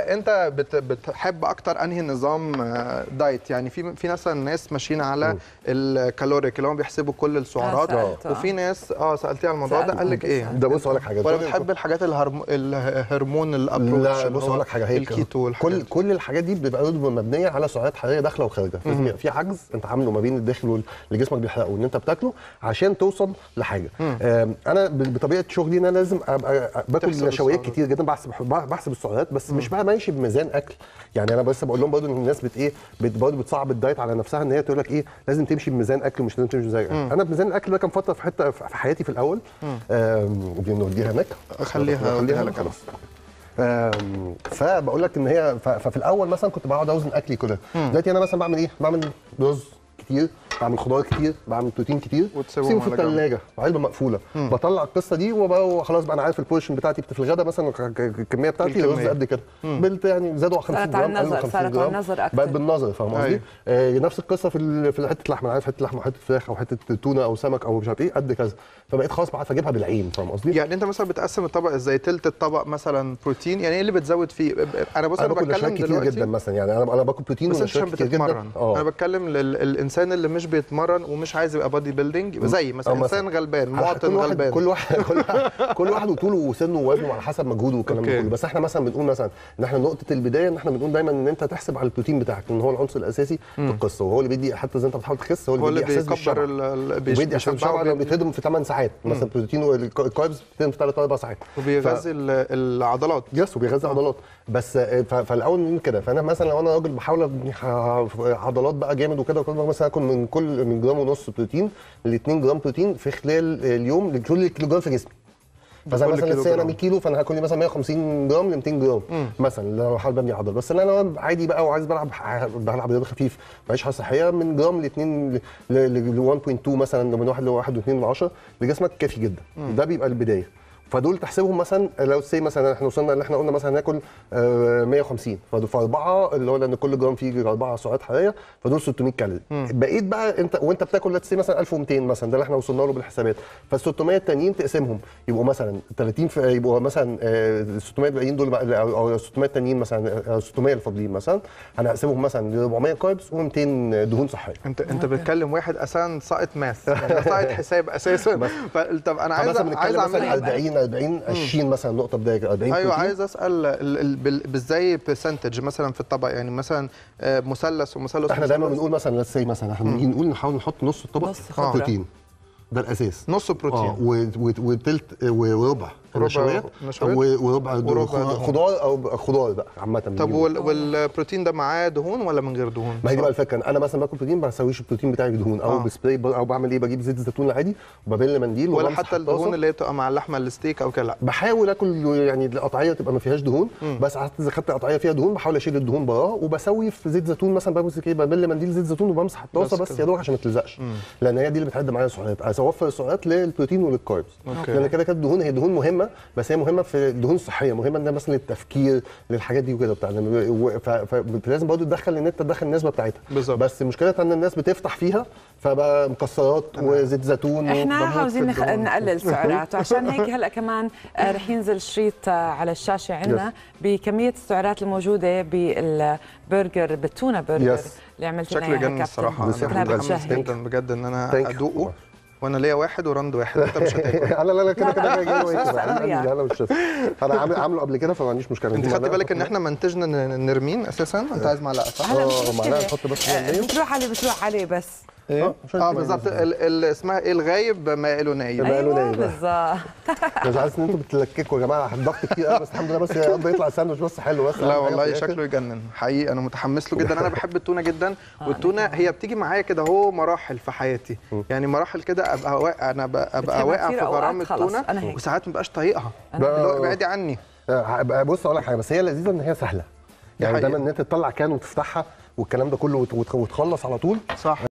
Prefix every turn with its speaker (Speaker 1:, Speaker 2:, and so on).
Speaker 1: انت بت بتحب اكتر انهي نظام آه، دايت يعني في في مثلا ناس ماشيين على الكالوريك اللي هم بيحسبوا كل السعرات
Speaker 2: آه، سألت، آه.
Speaker 1: وفي ناس اه سالتي على الموضوع ده
Speaker 2: سألت
Speaker 1: قال لك ايه
Speaker 3: ده بص اقول لك حاجه
Speaker 1: ولا
Speaker 3: طبعاً
Speaker 1: بتحب الحاجات الهرم... الهرمون الابروتش
Speaker 3: لا
Speaker 1: اللي
Speaker 3: بص
Speaker 1: هو
Speaker 3: اقول لك حاجه هي
Speaker 1: الكيتو والحاجات
Speaker 3: كل
Speaker 1: دي.
Speaker 3: كل الحاجات دي بتبقى برضه مبنيه على سعرات حراريه داخله وخارجه لازم يبقى في عجز انت عامله ما بين الداخل وال- اللي جسمك بيحرقه واللي انت بتاكله عشان توصل لحاجه آم، انا ب- بطبيعه شغلي ان انا لازم ابقى
Speaker 1: تحسب
Speaker 3: باكل نشويات
Speaker 1: السعرات.
Speaker 3: كتير جدا بحسب بحسب السعرات بس مش بقى ماشي بميزان اكل يعني انا بس بقول لهم برضه ان الناس بت ايه بت- برضه بتصعب الدايت على نفسها ان هي تقول لك ايه لازم تمشي بميزان اكل مش لازم تمشي بميزان اكل انا بميزان الاكل ده كان فتره في حته في حياتي في الاول آم، دي نوديها هناك
Speaker 1: خليها أوديها لك
Speaker 3: خلاص آم، فبقول لك ان هي ف- ففي الاول مثلا كنت بقعد اوزن اكلي كله دلوقتي انا مثلا بعمل ايه بعمل رز كتير بعمل خضار كتير بعمل بروتين كتير
Speaker 1: وتسيبهم
Speaker 3: سيبهم في
Speaker 1: على جنب.
Speaker 3: الثلاجه علبه مقفوله بطلع القصه دي وبقى وخلاص بقى انا عارف البورشن بتاعتي في الغدا مثلا ك- ك- الكميه بتاعتي
Speaker 1: الكمية.
Speaker 3: رز قد كده بلت يعني زادوا 50
Speaker 2: صارت على
Speaker 3: جرام قلوا
Speaker 2: النظر،
Speaker 3: 50
Speaker 2: صارت على
Speaker 3: جرام.
Speaker 2: النظر أكتر.
Speaker 3: بقت بالنظر فاهم قصدي؟
Speaker 1: أيوة.
Speaker 3: آه نفس القصه في ال- في حته لحمه انا عارف حته لحمه وحته فراخ او حته تونه او سمك او مش عارف ايه قد كذا فبقيت خلاص بعرف اجيبها بالعين فاهم قصدي؟
Speaker 1: يعني انت مثلا بتقسم الطبق ازاي تلت الطبق مثلا بروتين يعني ايه اللي بتزود فيه انا بص
Speaker 3: انا
Speaker 1: انا
Speaker 3: باكل نشويات
Speaker 1: بتكلم
Speaker 3: كتير
Speaker 1: دلوقتي
Speaker 3: جدا مثلا يعني انا انا باكل بروتين
Speaker 1: بس انت عشان
Speaker 3: ونشويات كتير جدا
Speaker 1: بتتمرن
Speaker 3: اه
Speaker 1: انا بتكلم للانسان اللي مش بيتمرن ومش عايز يبقى بادي بيلدينج يبقى زي مثلا
Speaker 3: أو مثلاً.
Speaker 1: انسان غلبان
Speaker 3: على
Speaker 1: مواطن
Speaker 3: كل واحد
Speaker 1: غلبان
Speaker 3: كل واحد كل واحد كل واحد وطوله وسنه ووزنه على حسب مجهوده والكلام ده
Speaker 1: أوكي.
Speaker 3: كله بس احنا مثلا بنقول مثلا ان احنا نقطه البدايه ان احنا بنقول دايما ان انت تحسب على البروتين بتاعك ان هو العنصر الاساسي في القصه وهو اللي بيدي حتى زي انت بتحاول تخس هو اللي
Speaker 1: هو اللي
Speaker 3: بيدي احساس بالشبع
Speaker 1: بيكبر ال- ال- بيش-
Speaker 3: وبيدي احساس
Speaker 1: بيشبعه
Speaker 3: بالشبع لما
Speaker 1: وبيدي-
Speaker 3: بيتهضم في 8 ساعات مثلا البروتين والكاربز بتتهضم في 3 4 ساعات
Speaker 1: وبيغذي ال- العضلات
Speaker 3: يس وبيغذي عضلات بس آه، ف- فالاول نقول كده فانا مثلا لو انا راجل بحاول ابني ح- عضلات بقى جامد وكده وكده مثلا اكل من كل من جرام ونص بروتين ل 2 جرام بروتين في خلال اليوم لكل كيلو جرام في جسمي فزي
Speaker 1: لكل
Speaker 3: مثلا
Speaker 1: كيلو
Speaker 3: لسه انا
Speaker 1: جرام.
Speaker 3: 100 كيلو فانا هاكل لي مثلا 150 جرام ل 200 جرام مثلا لو حابب ابني عضل بس انا لو عادي بقى وعايز بلعب ح- بلعب رياضه خفيف معيش حاجه صحيه من جرام ل 2 ل 1.2 مثلا من 1 ل 1.2 من 10 لجسمك كافي جدا ده بيبقى البدايه فدول تحسبهم مثلا لو سي مثلا احنا وصلنا اللي احنا قلنا مثلا هناكل آه، 150 فدول في اربعه اللي هو لان كل جرام فيه اربعه سعرات حراريه فدول 600 كالوري بقيت بقى انت وانت بتاكل لا سي مثلا 1200 مثلا ده اللي احنا وصلنا له بالحسابات فال 600 التانيين تقسمهم يبقوا مثلا 30 في يبقوا مثلا آه، ال 600 الباقيين دول بقى او أو ال 600 التانيين مثلا آه، 600 الفاضلين مثلا هنقسمهم مثلا ل 400 كاربس و200 دهون صحيه
Speaker 1: انت انت بتتكلم واحد اساسا ساقط ماث يعني ساقط حساب اساسا ف- طب انا عايز
Speaker 3: مثلا
Speaker 1: عايز
Speaker 3: بنتكلم مثلا
Speaker 1: اعملها
Speaker 3: 40 40 20 مثلا نقطه بدايه 40
Speaker 1: ايوه
Speaker 3: بروتين.
Speaker 1: عايز اسال ال- ال- بال- بالزاي برسنتج مثلا في الطبق يعني مثلا آه، مثلث ومثلث
Speaker 3: احنا دايما
Speaker 1: ومثلث.
Speaker 3: بنقول مثلا let's say مثلا احنا بنيجي نقول نحاول نحط نص الطبق
Speaker 2: نص
Speaker 1: خضرة.
Speaker 3: بروتين ده الاساس
Speaker 1: نص بروتين
Speaker 3: اه و- و- وتلت وربع
Speaker 1: ربع
Speaker 3: نشويات
Speaker 1: نشويات.
Speaker 3: و- وربع
Speaker 1: وربع
Speaker 3: خ-
Speaker 1: دهون.
Speaker 3: خضار او خضار بقى عامه
Speaker 1: طب
Speaker 3: بنجيبه.
Speaker 1: وال- والبروتين ده معاه دهون ولا من غير دهون؟
Speaker 3: ما هي دي بقى الفكره انا مثلا باكل بروتين ما بسويش البروتين بتاعي بدهون او
Speaker 1: آه.
Speaker 3: بسبراي ب- او بعمل ايه بجيب زيت الزيتون العادي وببل منديل
Speaker 1: ولا
Speaker 3: وبمسح
Speaker 1: حتى
Speaker 3: الطاسة.
Speaker 1: الدهون اللي هي بتبقى مع اللحمه الستيك او كده لا
Speaker 3: بحاول اكل يعني القطعيه تبقى ما فيهاش دهون بس حتى اذا خدت قطعيه فيها دهون بحاول اشيل الدهون براه وبسوي في زيت زيتون مثلا بمسك ايه ببل منديل زيت زيتون وبمسح الطاسه
Speaker 1: بس
Speaker 3: بس,
Speaker 1: كده.
Speaker 3: يا دوب عشان ما تلزقش لان هي دي اللي بتعد معايا السعرات عايز اوفر السعرات للبروتين وللكاربس
Speaker 1: أوكي.
Speaker 3: لان كده كده الدهون هي دهون مهمه بس هي مهمه في الدهون الصحيه مهمه ان مثلا للتفكير للحاجات دي وكده بتاع لأن- و- ف- ف- فلازم برضه تدخل ان انت تدخل النسبه بتاعتها
Speaker 1: بالظبط.
Speaker 3: بس مشكلتها ان الناس بتفتح فيها فبقى مكسرات وزيت زيتون
Speaker 2: احنا
Speaker 1: بموت في
Speaker 2: عاوزين نخ...
Speaker 1: الدهون.
Speaker 2: نقلل سعرات وعشان هيك هلا كمان آه، رح ينزل شريط آه، على الشاشه عندنا بكميه السعرات الموجوده بالبرجر بالتونه برجر
Speaker 3: Yes.
Speaker 2: اللي عملت لنا
Speaker 1: شكله
Speaker 2: إياها
Speaker 1: يجنن
Speaker 2: كابتن.
Speaker 1: الصراحه
Speaker 3: بس
Speaker 1: انا
Speaker 3: إحنا
Speaker 1: متحمس
Speaker 2: بنشهي.
Speaker 1: جدا بجد ان انا
Speaker 3: Thank you.
Speaker 1: ادوقه وانا ليا واحد وراند واحد انت مش هتاكل
Speaker 3: لا لا لا كده
Speaker 2: لا،
Speaker 3: كده
Speaker 2: لا،
Speaker 3: جاي جاي
Speaker 2: مش
Speaker 3: وقت
Speaker 2: هسأل
Speaker 3: بقى.
Speaker 2: أنا وياك.
Speaker 3: لا انا مش هسأل. انا عامل عامله قبل كده فما عنديش مشكله
Speaker 1: انت خدت بالك ان احنا منتجنا ن- نرمين اساسا انت عايز معلقه صح؟
Speaker 2: هلا مش
Speaker 3: اه معلقه
Speaker 2: مشكله
Speaker 3: نحط بس
Speaker 2: آه،
Speaker 3: مايونيز.
Speaker 2: بتروح عليه بتروح عليه بس
Speaker 3: اه عشان
Speaker 1: اه
Speaker 3: تبقى
Speaker 1: بالظبط
Speaker 3: مايونيز.
Speaker 1: ال- ال- اسمها ايه الغايب ما له نايم
Speaker 3: يبقى له
Speaker 2: ايوه
Speaker 3: نايم.
Speaker 2: بالظبط
Speaker 3: مش عايز ان انتوا بتلككوا يا جماعه الضغط كتير قوي بس الحمد لله بس يا رب يطلع ساندوتش بس حلو بس
Speaker 1: لا
Speaker 3: أهم حاجة في
Speaker 1: والله
Speaker 3: الآخر.
Speaker 1: شكله يجنن حقيقي انا متحمس له جدا انا بحب التونه جدا والتونه هي بتيجي معايا كده هو مراحل في حياتي يعني مراحل كده ابقى واقع انا ب- ابقى
Speaker 2: بتحبها
Speaker 1: واقع
Speaker 2: كتير
Speaker 1: في
Speaker 2: أوقات
Speaker 1: غرام
Speaker 2: خلاص،
Speaker 1: التونه
Speaker 2: أنا هيك.
Speaker 1: وساعات ما بقاش طايقها
Speaker 3: لا.
Speaker 1: اللي هو ابعدي عني
Speaker 3: آه، بص اقول لك حاجه بس هي لذيذه ان هي سهله يعني
Speaker 1: حقيقة.
Speaker 3: دايما ان انت تطلع كان وتفتحها والكلام ده كله وت- وت- وتخلص على طول
Speaker 1: صح